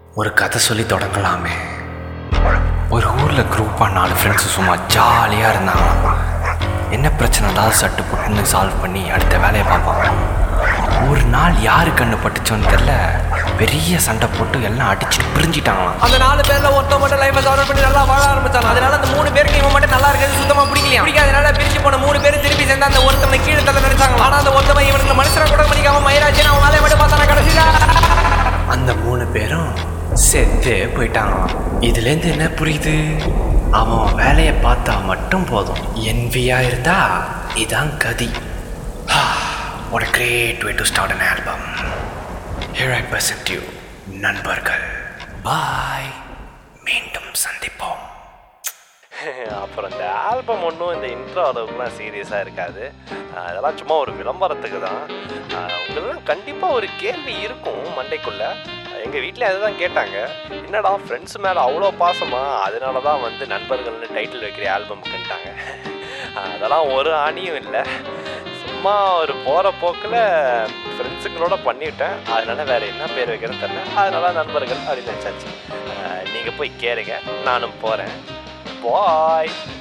ஒரு கதை சொல்லி தொடங்கலாமே ஒரு ஊரில் குரூப்பாக நாலு ஃப்ரெண்ட்ஸு சும்மா ஜாலியாக இருந்தாங்களாம் என்ன பிரச்சனைனாலும் சட்டு புட்டுன்னு சால்வ் பண்ணி அடுத்த வேலையை பார்ப்பாங்க ஒரு நாள் யாரு கண்ணு பட்டுச்சோன்னு தெரில பெரிய சண்டை போட்டு எல்லாம் அடிச்சுட்டு பிரிஞ்சிட்டாங்களாம் அந்த நாலு பேர்ல ஒருத்தன் மட்டும் லைஃபை கவர் பண்ணி நல்லா வாழ ஆரம்பிச்சான் அதனால அந்த மூணு பேருக்கு இவன் மட்டும் நல்லா இருக்கிறது சுத்தமா பிடிக்கலையா பிடிக்காதனால பிரிஞ்சு போன மூணு பேர் திருப்பி சேர்ந்து அந்த ஒருத்தவனை கீழே தள்ள நினைச்சாங்க ஆனா அந்த ஒருத்தவன் இவனுக்கு மனுஷனை கூட பண்ணிக்காம மயிராஜன் அவன் வேலையை மட்டும் பார்த்தான கடைசியில அந்த மூணு பேரும் செத்தே போயிட்டாங்களாம் இதுலேருந்து என்ன புரியுது அவன் வேலையை பார்த்தா மட்டும் போதும் என்வியா இருந்தா இதான் கதி ஒரு great way to start an album here I present you நண்பர்கள் பாய் மீண்டும் சந்திப்போம் அப்புறம் இந்த ஆல்பம் ஒன்றும் இந்த இன்ட்ரோ அளவுக்குலாம் சீரியஸாக இருக்காது ஆஹ் அதெல்லாம் சும்மா ஒரு விளம்பரத்துக்கு தான் உங்களுக்கு கண்டிப்பாக ஒரு கேள்வி இருக்கும் மண்டைக்குள்ள எங்கள் வீட்டில் அதுதான் கேட்டாங்க என்னடா ஃப்ரெண்ட்ஸ் மேலே அவ்வளோ பாசமா அதனால தான் வந்து நண்பர்கள்னு டைட்டில் வைக்கிற ஆல்பம்க்குன்ட்டாங்க அதெல்லாம் ஒரு ஆணியும் இல்லை சும்மா ஒரு போகிற போக்கில் ஃப்ரெண்ட்ஸுங்களோட பண்ணிவிட்டேன் அதனால வேறு என்ன பேர் வைக்கிறேன்னு தெரில அதனால நண்பர்கள் அப்படின்னு நினச்சாச்சு நீங்கள் போய் கேளுங்க நானும் போகிறேன் பாய்